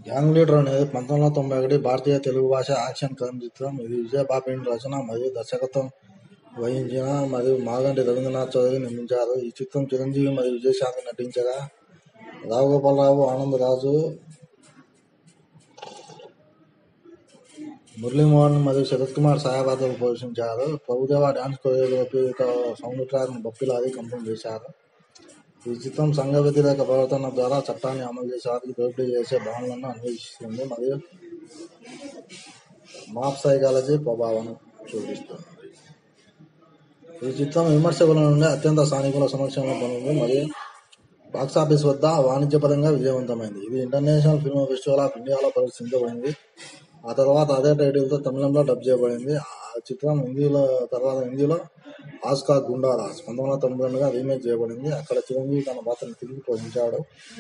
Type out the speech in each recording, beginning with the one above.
gang leader అనేది పంతొమ్మిది వందల తొంభై ఒకటి భారతీయ తెలుగు భాష యాక్షన్ క్రైమ్ చిత్రం ఇది విజయబాబిని రచన మరియు దర్శకత్వం వహించిన మరియు మాగంటి రవీంద్రనాథ్ చౌదరి నిర్మించారు ఈ చిత్రం చిరంజీవి మరియు విజయశాంతి నటించగా రావుగోపాలరావు ఆనందరాజు మురళీమోహన్ మరియు శరత్ కుమార్ ఛాయాపాత్రలు పోషించారు ప్రభుదేవ డాన్స్ కొరియోగ్రఫీతో సౌండ్ ట్రాక్ బొప్పిలాది కంపెనీ చేశారు ఈ చిత్రం సంఘ వ్యతిరేక ప్రవర్తన ద్వారా చట్టాన్ని అమలు చేసే వారికి దోపిడీ చేసే భావనలను అన్వేషిస్తుంది మరియు మాప్ సైకాలజీ ప్రభావం చూపిస్తుంది ఈ చిత్రం విమర్శకుల నుండి అత్యంత సానుకూల సమక్షంలో పొందింది మరియు బాక్సాఫీస్ వద్ద వాణిజ్యపరంగా విజయవంతమైంది ఇది ఇంటర్నేషనల్ ఫిల్మ్ ఫెస్టివల్ ఆఫ్ ఇండియాలో ప్రదర్శించబడింది ఆ తర్వాత అదే టైటిల్తో తమిళంలో డబ్ చేయబడింది ఆ చిత్రం హిందీలో తర్వాత హిందీలో ఆస్కా గుండారాస్ పంతొమ్మిది వందల తొంభై రెండుగా రీమేక్ చేయబడింది అక్కడ చిరంజీవి తన పాత్రను తిరిగి పోషించాడు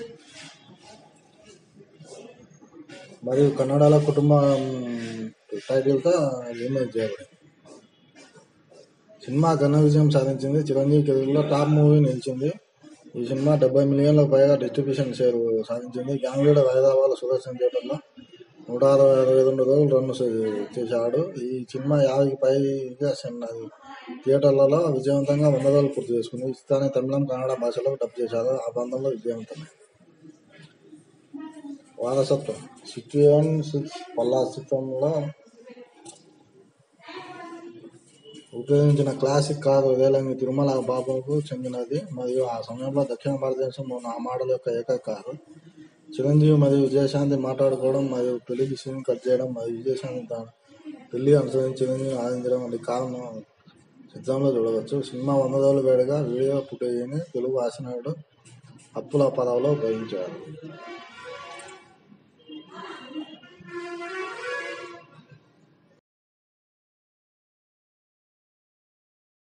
మరియు కన్నడలో కుటుంబం టైటిల్తో రీమేక్ చేయబడింది సినిమా ఘన విజయం సాధించింది చిరంజీవి కెరీర్లో టాప్ మూవీ నిలిచింది ఈ సినిమా డెబ్బై మిలియన్లకు పైగా డిస్ట్రిబ్యూషన్ షేర్ సాధించింది గ్యాంగ్ లీడర్ హైదరాబాద్ సుదర్శన్ థియేటర్లో నూట అరవై అరవై రెండు రోజులు రన్ చేశాడు ఈ సినిమా యాభైకి పైగా చిన్నది థియేటర్లలో విజయవంతంగా వంద రోజులు పూర్తి చేసుకుంది ఈ చిత్రాన్ని తమిళం కన్నడ భాషలో డబ్ చేశారు ఆ బంధంలో విజయవంతమైంది వారసత్వం సిక్స్టీ సిక్స్ పల్లా చిత్రంలో ఉపయోగించిన క్లాసిక్ కారు వేలంగి తిరుమల బాబుకు చెందినది మరియు ఆ సమయంలో దక్షిణ భారతదేశంలోని ఆ మోడల్ యొక్క ఏకైక కారు చిరంజీవి మరియు విజయశాంతి మాట్లాడుకోవడం మరియు పెళ్లికి సీన్ కట్ చేయడం మరియు విజయశాంతి తన పెళ్లి అనుసరించి చిరంజీవి ఆనందించడం వంటి కారణం చిత్రంలో చూడవచ్చు సినిమా వంద రోజుల వేడుగా వీడియో ఫుటేజీని తెలుగు హాస్యనటుడు అప్పుల పదవిలో ఉపయోగించారు